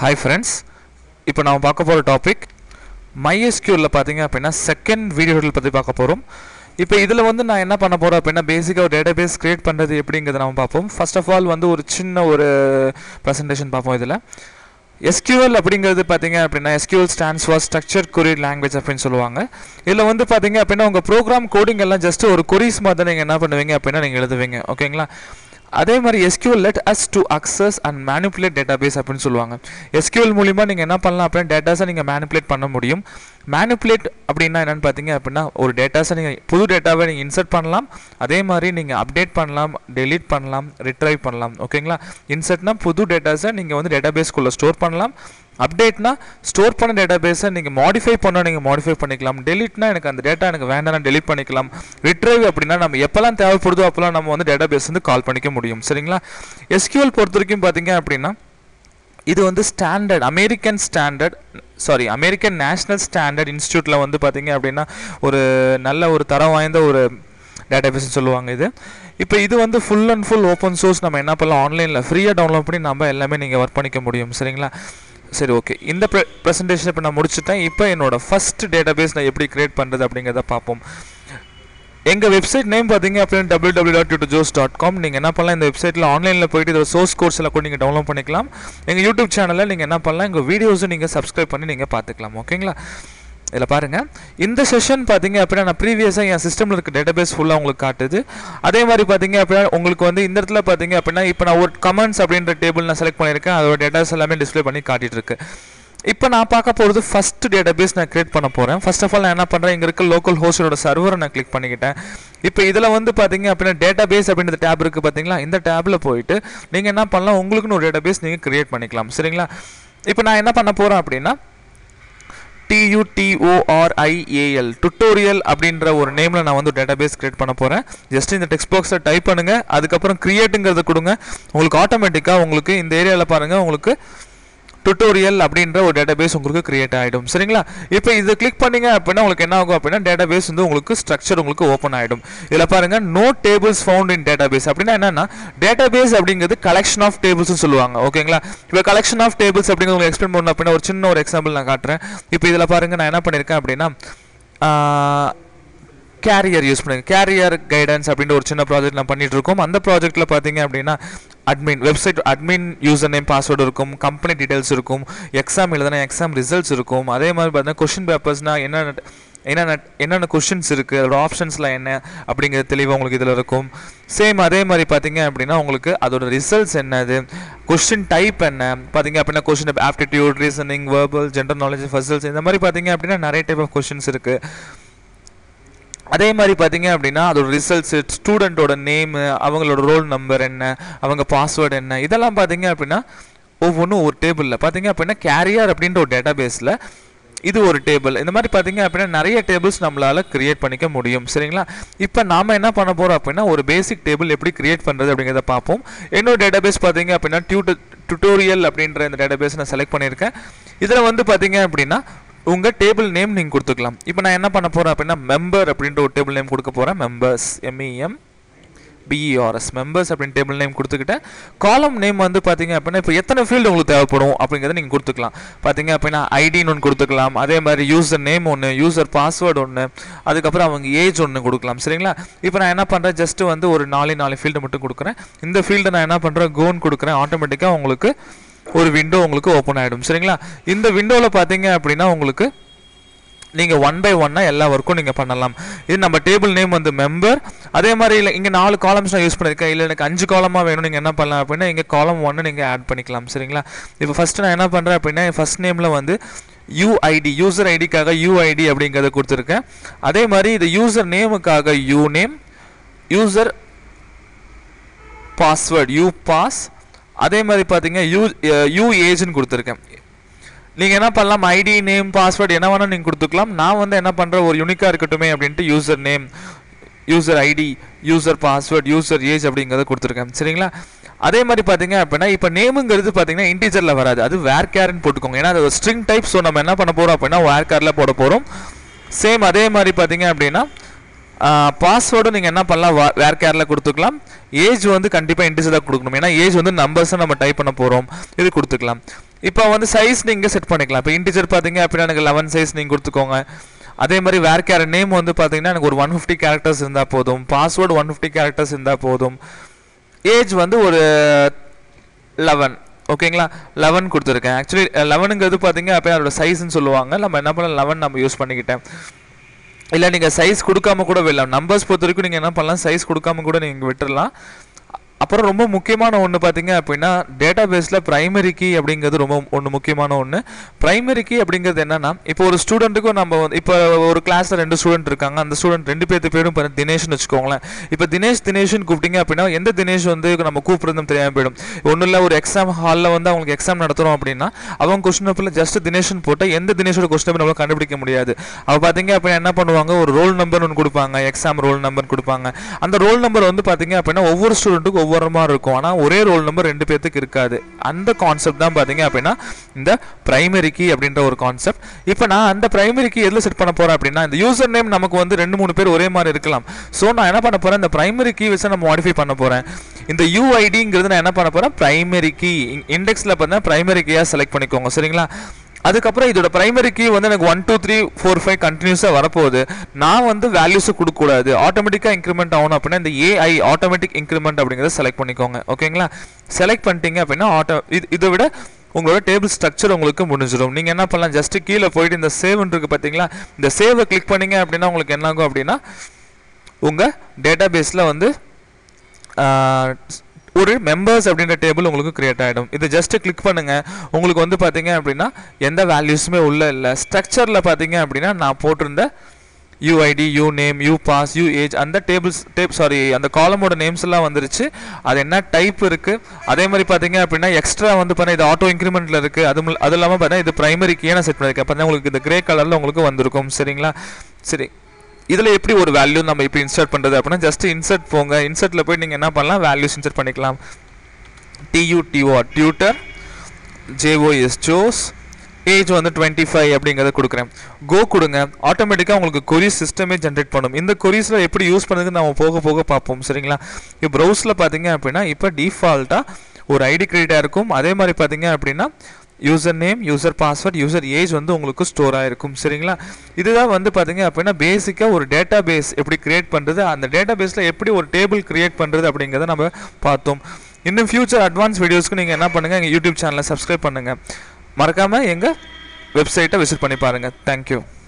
hi friends இப்போ நம்ம பார்க்க போகிற டாபிக் மைஎஸ்கியூரில் பார்த்தீங்க அப்படின்னா செகண்ட் வீடியோவில் பற்றி பார்க்க போகிறோம் இப்போ இதில் வந்து நான் என்ன பண்ண போகிறேன் அப்படின்னா பேசிக்காக ஒரு டேட்டாபேஸ் க்ரியேட் பண்ணுறது எப்படிங்கிறத நம்ம பார்ப்போம் ஃபர்ஸ்ட் ஆஃப் ஆல் வந்து ஒரு சின்ன ஒரு ப்ரெசன்டேஷன் பார்ப்போம் இதில் எஸ்கியூஎல் அப்படிங்கிறது பார்த்தீங்க அப்படின்னா SQL stands for structured query language அப்படின்னு சொல்லுவாங்க இதில் வந்து பார்த்தீங்க அப்படின்னா உங்கள் ப்ரோக்ராம் கோடிங் எல்லாம் ஜஸ்ட் ஒரு கொரிஸ் மாதிரி தான் நீங்கள் என்ன பண்ணுவீங்க அப்படின்னா நீங்கள் எழுதுவீங்க ஓகேங்களா அதே மாதிரி SQL let us to access and manipulate database அப்படின்னு சொல்லுவாங்க எஸ்கியூஎல் மூலிமா நீங்கள் என்ன பண்ணலாம் அப்படின்னா டேட்டாஸை நீங்கள் மேனிப்புலேட் பண்ண முடியும் மேனிப்புலேட் அப்படின்னா என்னென்னு பார்த்தீங்க அப்படின்னா ஒரு டேட்டாஸை நீங்கள் புது டேட்டாவை நீங்கள் இன்சர்ட் பண்ணலாம் அதே மாதிரி நீங்கள் அப்டேட் பண்ணலாம் டெலீட் பண்ணலாம் ரிட்ரைவ் பண்ணலாம் ஓகேங்களா இன்சர்ட்னா புது டேட்டாஸை நீங்கள் வந்து டேட்டாபேஸ்க்குள்ளே ஸ்டோர் பண்ணலாம் அப்டேட்னா ஸ்டோர் பண்ண டேட்டாபேஸை நீங்கள் மாடிஃபை பண்ணால் நீங்கள் மாடிஃபை பண்ணிக்கலாம் டெலிட்னா எனக்கு அந்த டேட்டா எனக்கு வேண்டாம் டெலிட் பண்ணிக்கலாம் ரிட்ரைவ் அப்படின்னா நம்ம எப்போல்லாம் தேவைப்படுதோ அப்போல்லாம் நம்ம வந்து டேட்டாபேஸ் வந்து கால் பண்ணிக்க முடியும் சரிங்களா எஸ்கியூஎல் பொறுத்த வரைக்கும் பார்த்தீங்க அப்படின்னா இது வந்து standard American standard sorry American national standard இன்ஸ்டியூட்டில் வந்து பார்த்தீங்க அப்படின்னா ஒரு நல்ல ஒரு தரம் வாய்ந்த ஒரு டேட்டாபேஸ்னு சொல்லுவாங்க இது இப்போ இது வந்து full and full open source நம்ம என்ன பண்ணலாம் ஆன்லைனில் ஃப்ரீயாக டவுன்லோட் பண்ணி நம்ம எல்லாமே நீங்கள் ஒர்க் பண்ணிக்க முடியும் சரிங்களா சரி ஓகே இந்த ப்ரெ ப்ரெசன்டேஷன் இப்போ நான் முடிச்சுட்டேன் இப்போ என்னோட ஃபஸ்ட் டேட்டாபேஸ் நான் எப்படி க்ரியேட் பண்ணுறது அப்படிங்கிறத பார்ப்போம் எங்கள் வெப்சைட் நேம் பார்த்தீங்க அப்படின்னா W W dot YouTube jos dot com நீங்கள் என்ன பண்ணலாம் இந்த வெப்சைட்டில் ஆன்லைனில் போயிட்டு இதோட சோர்ஸ் கோர்ஸ் எல்லாம் கூட நீங்கள் டவுன்லோட் பண்ணிக்கலாம் எங்கள் யூடியூப் சேனலில் நீங்கள் என்ன பண்ணலாம் எங்கள் வீடியோஸும் நீங்கள் சப்ஸ்கிரைப் பண்ணி நீங்கள் பார்த்துக்கலாம் ஓகேங்களா இதில் பாருங்கள் இந்த செஷன் பார்த்தீங்க அப்படின்னா நான் ப்ரீவியஸாக என் சிஸ்டமில் இருக்க டேட்டாபேஸ் ஃபுல்லாக உங்களுக்கு காட்டுது அதே மாதிரி பார்த்தீங்க அப்படின்னா உங்களுக்கு வந்து இந்த இடத்துல பார்த்தீங்க அப்படின்னா இப்போ நான் ஒரு கமெண்ட்ஸ் அப்படின்ற டேபிள் நான் செலக்ட் பண்ணியிருக்கேன் அதோட டேட்டாஸ் எல்லாமே டிஸ்ப்ளே பண்ணி காட்டிட்டு இருக்கு இப்போ நான் பார்க்க போகிறது ஃபஸ்ட் டேட்டாபேஸ் நான் கிரியேட் பண்ண போகிறேன் ஃபர்ஸ்ட் ஆஃப் ஆல் நான் என்ன பண்ணுறேன் இங்கே இருக்க லோக்கல் ஹோஸ்டோட சர்வரை நான் கிளிக் பண்ணிக்கிட்டேன் இப்போ இதில் வந்து பார்த்தீங்க அப்படின்னா டேட்டாபேஸ் அப்படின்ற டேப் இருக்குது பார்த்தீங்களா இந்த டேப்பில் போயிட்டு நீங்கள் என்ன பண்ணலாம் உங்களுக்குன்னு ஒரு டேட்டாபேஸ் நீங்கள் கிரியேட் பண்ணிக்கலாம் சரிங்களா இப்போ நான் என்ன பண்ண போகிறேன் அப்படின்னா டியூடிஓஆர்ஐஏஎல் டுட்டோரியல் அப்படின்ற ஒரு நேமில் நான் வந்து டேட்டாபேஸ் கிரியேட் பண்ண போகிறேன் ஜஸ்ட் இந்த டெக்ஸ்ட் பாக்ஸை டைப் பண்ணுங்கள் அதுக்கப்புறம் கிரியேட்டுங்கிறத கொடுங்க உங்களுக்கு ஆட்டோமேட்டிக்காக உங்களுக்கு இந்த ஏரியாவில் பாருங்கள் உங்களுக்கு டுட்டோரியல் அப்படின்ற ஒரு டேட்டாபேஸ் உங்களுக்கு கிரியேட் ஆகிடும் சரிங்களா இப்போ இது கிளிக் பண்ணீங்க அப்படின்னா உங்களுக்கு என்ன ஆகும் அப்படின்னா டேட்டாபேஸ் வந்து உங்களுக்கு ஸ்ட்ரக்சர் உங்களுக்கு ஓப்பன் ஆகிடும் இதில் பாருங்க no tables found in database அப்படின்னா என்னன்னா டேட்டாபேஸ் அப்படிங்கிறது கலெக்ஷன் ஆஃப் டேபிள்ஸ் சொல்லுவாங்க ஓகேங்களா இப்போ கலெக்ஷன் ஆஃப் டேபிள்ஸ் அப்படிங்கிறது உங்களுக்கு எக்ஸ்பிளைன் பண்ணணும் அப்படின்னா ஒரு சின்ன ஒரு எக்ஸாம்பிள் நான் காட்டுறேன் இப்போ இதில் பாருங்க நான் என்ன பண்ணியிருக்கேன் அப்படின்னா கேரியர் யூஸ் பண்ணுங்க கேரியர் கைடன்ஸ் அப்படின்ற ஒரு சின்ன ப்ராஜெக்ட் நான் பண்ணிட்டு இருக்கோம் அந்த ப்ராஜெக்ட்டில் பார்த்தீங்க அப்படின்னா admin website admin user name password இருக்கும் கம்பெனி டீடைல்ஸ் இருக்கும் எக்ஸாம் எழுதுனா எக்ஸாம் ரிசல்ட்ஸ் இருக்கும் அதே மாதிரி பார்த்தீங்கன்னா கொஷின் பேப்பர்ஸ்னால் என்னென்ன என்னென்ன என்னென்ன கொஷின்ஸ் இருக்குது அதோட ஆப்ஷன்ஸ்லாம் என்ன அப்படிங்கிறது தெளிவாக உங்களுக்கு இதில் இருக்கும் சேம் அதே மாதிரி பார்த்தீங்க அப்படின்னா உங்களுக்கு அதோட ரிசல்ட்ஸ் என்னது கொஷின் டைப் என்ன பார்த்தீங்க அப்படின்னா question aptitude reasoning verbal general knowledge puzzles இந்த மாதிரி பார்த்தீங்க அப்படின்னா நிறைய டைப் ஆஃப் கொஷின்ஸ் இருக்குது அதே மாதிரி பார்த்தீங்க அப்படின்னா அதோட ரிசல்ட்ஸு ஸ்டூடெண்ட்டோட நேமு அவங்களோட ரோல் நம்பர் என்ன அவங்க பாஸ்வேர்டு என்ன இதெல்லாம் பார்த்தீங்க அப்படின்னா ஒவ்வொன்றும் ஒரு டேபிளில் பார்த்தீங்க அப்படின்னா கேரியர் அப்படின்ற ஒரு டேட்டாபேஸில் இது ஒரு டேபிள் இந்த மாதிரி பார்த்தீங்க அப்படின்னா நிறைய டேபிள்ஸ் நம்மளால் கிரியேட் பண்ணிக்க முடியும் சரிங்களா இப்போ நாம் என்ன பண்ண போகிறோம் அப்படின்னா ஒரு பேசிக் டேபிள் எப்படி கிரியேட் பண்ணுறது அப்படிங்கிறத பார்ப்போம் இன்னொரு டேட்டாபேஸ் பார்த்தீங்க அப்படின்னா டியூட்டு டுட்டோரியல் அப்படின்ற இந்த டேட்டாபேஸ் நான் செலக்ட் பண்ணியிருக்கேன் இதில் வந்து பார்த்தீங்க அப்படின்னா உங்கள் டேபிள் நேம் நீங்கள் கொடுத்துக்கலாம் இப்போ நான் என்ன பண்ண போகிறேன் அப்படின்னா மெம்பர் அப்படின்ற ஒரு டேபிள் நேம் கொடுக்க போகிறேன் மெம்பர்ஸ் எம்இஎம் பிஇஆர்எஸ் மெம்பர்ஸ் அப்படின்னு டேபிள் நேம் கொடுத்துக்கிட்டேன் காலம் நேம் வந்து பார்த்தீங்க அப்படின்னா இப்போ எத்தனை ஃபீல்டு உங்களுக்கு தேவைப்படும் அப்படிங்கிறத நீங்கள் கொடுத்துக்கலாம் பார்த்தீங்க அப்படின்னா ஐடின்னு ஒன்று கொடுத்துக்கலாம் அதே மாதிரி யூசர் நேம் ஒன்று யூசர் பாஸ்வேர்டு ஒன்று அதுக்கப்புறம் அவங்க ஏஜ் ஒன்று கொடுக்கலாம் சரிங்களா இப்போ நான் என்ன பண்ணுறேன் ஜஸ்ட்டு வந்து ஒரு நாலு நாலு ஃபீல்டு மட்டும் கொடுக்குறேன் இந்த ஃபீல்டை நான் என்ன பண்ணுறேன் கோன் கொடுக்குறேன் ஆட்டோமேட்டிக்காக உங்களுக்கு ஒரு விண்டோ உங்களுக்கு ஓப்பன் ஆகிடும் சரிங்களா இந்த விண்டோவில் பார்த்தீங்க அப்படின்னா உங்களுக்கு நீங்கள் ஒன் பை ஒன்னாக எல்லா ஒர்க்கும் நீங்கள் பண்ணலாம் இது நம்ம டேபிள் நேம் வந்து மெம்பர் அதே மாதிரி இல்லை இங்கே நாலு காலம்ஸ் நான் யூஸ் பண்ணியிருக்கேன் இல்லை எனக்கு அஞ்சு காலமாக வேணும் நீங்கள் என்ன பண்ணலாம் அப்படின்னா இங்கே காலம் ஒன்று நீங்கள் ஆட் பண்ணிக்கலாம் சரிங்களா இப்போ ஃபஸ்ட்டு நான் என்ன பண்ணுறேன் அப்படின்னா ஃபஸ்ட் நேமில் வந்து யூஐடி யூசர் ஐடிக்காக யூஐடி அப்படிங்கிறத கொடுத்துருக்கேன் அதே மாதிரி இது யூசர் நேமுக்காக U name user password U pass அதே மாதிரி பார்த்தீங்க யூ யூ ஏஜ்னு கொடுத்துருக்கேன் நீங்கள் என்ன பண்ணலாம் ஐடி நேம் பாஸ்வேர்டு என்ன வேணால் நீங்கள் கொடுத்துக்கலாம் நான் வந்து என்ன பண்ணுறேன் ஒரு யூனிக்காக இருக்கட்டுமே அப்படின்ட்டு user name user ID user password user age அப்படிங்கிறத கொடுத்துருக்கேன் சரிங்களா அதே மாதிரி பார்த்தீங்க அப்படின்னா இப்போ நேமுங்கிறது பார்த்தீங்கன்னா இன்டீஜரில் வராது அது வேர் கேர்னு போட்டுக்கோங்க ஏன்னா அது ஒரு ஸ்ட்ரிங் டைப் ஸோ நம்ம என்ன பண்ண போகிறோம் அப்படின்னா வேர் கேரில் போட போகிறோம் சேம் அதே மாதிரி பார்த்தீங்க அப்படின்னா பாஸ்வேர்டும் நீங்கள் என்ன பண்ணலாம் வேர் கேரில் கொடுத்துக்கலாம் ஏஜ் வந்து கண்டிப்பாக இன்டிஜராக கொடுக்கணும் ஏன்னா ஏஜ் வந்து நம்பர்ஸை நம்ம டைப் பண்ண போகிறோம் இது கொடுத்துக்கலாம் இப்போ வந்து சைஸ் நீங்கள் செட் பண்ணிக்கலாம் இப்போ இன்டிஜர் பார்த்தீங்க அப்படின்னா எனக்கு லெவன் சைஸ் நீங்கள் கொடுத்துக்கோங்க அதே மாதிரி வேர் கேர் நேம் வந்து பார்த்தீங்கன்னா எனக்கு ஒரு ஒன் ஃபிஃப்டி கேரக்டர்ஸ் இருந்தால் போதும் பாஸ்வேர்டு ஒன் ஃபிஃப்டி கேரக்டர்ஸ் இருந்தால் போதும் ஏஜ் வந்து ஒரு லெவன் ஓகேங்களா லெவன் கொடுத்துருக்கேன் ஆக்சுவலி லெவனுங்கிறது பார்த்தீங்க அப்போ அதோட சைஸ்ன்னு சொல்லுவாங்க நம்ம என்ன பண்ணலாம் லெவன் நம்ம யூஸ் பண்ணிக்கிட்டேன் இல்லை நீங்கள் சைஸ் கொடுக்காம கூட விடலாம் நம்பர்ஸ் பொறுத்த வரைக்கும் நீங்கள் என்ன பண்ணலாம் சைஸ் கொடுக்காம கூட நீங்கள் விட்டுறலாம் அப்புறம் ரொம்ப முக்கியமான ஒன்று பார்த்தீங்க அப்படின்னா டேட்டா பேஸில் ப்ரைமரி கீ அப்படிங்கிறது ரொம்ப ஒன்று முக்கியமான ஒன்று ப்ரைமரி கீ அப்படிங்கிறது என்னன்னா இப்போ ஒரு ஸ்டூடெண்ட்டுக்கும் நம்ம வந்து இப்போ ஒரு கிளாஸில் ரெண்டு ஸ்டூடெண்ட் இருக்காங்க அந்த ஸ்டூடெண்ட் ரெண்டு பேர்த்து பேரும் இப்போ தினேஷ்னு வச்சுக்கோங்களேன் இப்போ தினேஷ் தினேஷ்னு கூப்பிட்டீங்க அப்படின்னா எந்த தினேஷ் வந்து நம்ம கூப்பிடுறதும் தெரியாமல் போயிடும் ஒன்றும் இல்லை ஒரு எக்ஸாம் ஹாலில் வந்து அவங்களுக்கு எக்ஸாம் நடத்துகிறோம் அப்படின்னா அவங்க கொஸ்டின் பேப்பரில் ஜஸ்ட் தினேஷ்னு போட்டால் எந்த தினேஷோட கொஸ்டின் பேப்பர் நம்மளால் கண்டுபிடிக்க முடியாது அவ பார்த்தீங்க அப்படின்னா என்ன பண்ணுவாங்க ஒரு ரோல் நம்பர் ஒன்று கொடுப்பாங்க எக்ஸாம் ரோல் நம்பர் கொடுப்பாங்க அந்த ரோல் நம்பர் வந்து பார்த்தீங்க அப்படின்னா ஒவ்வொரு ஸ்டூடெண்ட்டுக்கும் ஒவ்வொரு மாதிரி இருக்கும் ஆனால் ஒரே ரோல் நம்பர் ரெண்டு பேர்த்துக்கு இருக்காது அந்த கான்செப்ட் தான் பார்த்தீங்க அப்படின்னா இந்த பிரைமரி கீ அப்படின்ற ஒரு கான்செப்ட் இப்போ நான் அந்த பிரைமரி கீ எதில் செட் பண்ண போகிறேன் அப்படின்னா இந்த யூசர் நேம் நமக்கு வந்து ரெண்டு மூணு பேர் ஒரே மாதிரி இருக்கலாம் ஸோ நான் என்ன பண்ண போகிறேன் இந்த பிரைமரி கீ வச்சு நான் மாடிஃபை பண்ண போகிறேன் இந்த யூஐடிங்கிறது நான் என்ன பண்ண போகிறேன் பிரைமரி கீ இண்டெக்ஸில் பார்த்தீங்கன்னா பிரைமரி கீயாக செலக்ட் பண்ணிக்கோங்க சரிங்களா அதுக்கப்புறம் இதோட பிரைமரி கீ வந்து எனக்கு one two three four five கண்டினியூஸாக வரப்போகுது நான் வந்து வேல்யூஸை கொடுக்கக்கூடாது ஆட்டோமேட்டிக்காக இன்க்ரிமெண்ட் ஆகணும் அப்படின்னா இந்த ஏஐ ஆட்டோமேட்டிக் இன்க்ரிமெண்ட் அப்படிங்கிறத செலக்ட் பண்ணிக்கோங்க ஓகேங்களா செலக்ட் பண்ணிட்டீங்க அப்படின்னா ஆட்டோ இது இதை விட உங்களோட டேபிள் ஸ்ட்ரக்சர் உங்களுக்கு முடிஞ்சிடும் நீங்கள் என்ன பண்ணலாம் ஜஸ்ட் கீழே போயிட்டு இந்த சேவ்னு இருக்கு பார்த்தீங்களா இந்த சேவை கிளிக் பண்ணீங்க அப்படின்னா உங்களுக்கு என்ன ஆகும் அப்படின்னா உங்கள் டேட்டா பேஸில் வந்து ஒரு மெம்பர்ஸ் அப்படின்ற டேபிள் உங்களுக்கு கிரியேட் ஆகிடும் இது ஜஸ்ட் கிளிக் பண்ணுங்க உங்களுக்கு வந்து பார்த்தீங்க அப்படின்னா எந்த வேல்யூஸுமே உள்ள இல்லை ஸ்ட்ரக்சரில் பார்த்தீங்க அப்படின்னா நான் போட்டிருந்த UID U name U pass U age அந்த டேபிள்ஸ் டேப் சாரி அந்த காலமோட நேம்ஸ் எல்லாம் வந்துருச்சு அது என்ன டைப் இருக்கு அதே மாதிரி பார்த்தீங்க அப்படின்னா எக்ஸ்ட்ரா வந்து பார்த்தா இது ஆட்டோ இன்க்ரிமெண்ட்ல இருக்கு அது முல்- அது இல்லாமல் பார்த்தா இது பிரைமரி கீயான செட் பண்ணிருக்கேன் பார்த்தா உங்களுக்கு இந்த கிரே கலரில் உங்களுக்கு வந்திருக்கும் சரிங்களா சரி இதில் எப்படி ஒரு வேல்யூ நம்ம இப்போ இன்சர்ட் பண்ணுறது அப்படின்னா ஜஸ்ட் இன்சர்ட் போங்க இன்சர்ட்டில் போய் நீங்கள் என்ன பண்ணலாம் வேல்யூஸ் இன்சர்ட் பண்ணிக்கலாம் T U T O tutor J O S jos age வந்து டுவெண்ட்டி ஃபைவ் அப்படிங்கிறத கொடுக்குறேன் கோ கொடுங்க ஆட்டோமேட்டிக்காக உங்களுக்கு கொரிஸ் சிஸ்டமே ஜென்ரேட் பண்ணும் இந்த கொரிஸில் எப்படி யூஸ் பண்ணுறதுன்னு நம்ம போக போக பார்ப்போம் சரிங்களா இப்போ ப்ரௌஸில் பார்த்தீங்க அப்படின்னா இப்போ டிஃபால்ட்டாக ஒரு ஐடி கிரெடிட்டாக இருக்கும் அதே மாதிரி பார்த்தீங்க அப்படின்னா user name user password user age வந்து உங்களுக்கு ஸ்டோர் ஆகிருக்கும் சரிங்களா இதுதான் வந்து பார்த்தீங்க அப்படின்னா பேசிக்காக ஒரு டேட்டா பேஸ் எப்படி கிரியேட் பண்ணுறது அந்த டேட்டா பேஸில் எப்படி ஒரு டேபிள் கிரியேட் பண்ணுறது அப்படிங்கிறத நம்ம பார்த்தோம் இன்னும் ஃபியூச்சர் அட்வான்ஸ் வீடியோஸ்க்கு நீங்கள் என்ன பண்ணுங்கள் எங்கள் யூடியூப் சேனலை சப்ஸ்கிரைப் பண்ணுங்கள் மறக்காமல் எங்கள் வெப்சைட்டை விசிட் பண்ணி பாருங்கள் தேங்க்யூ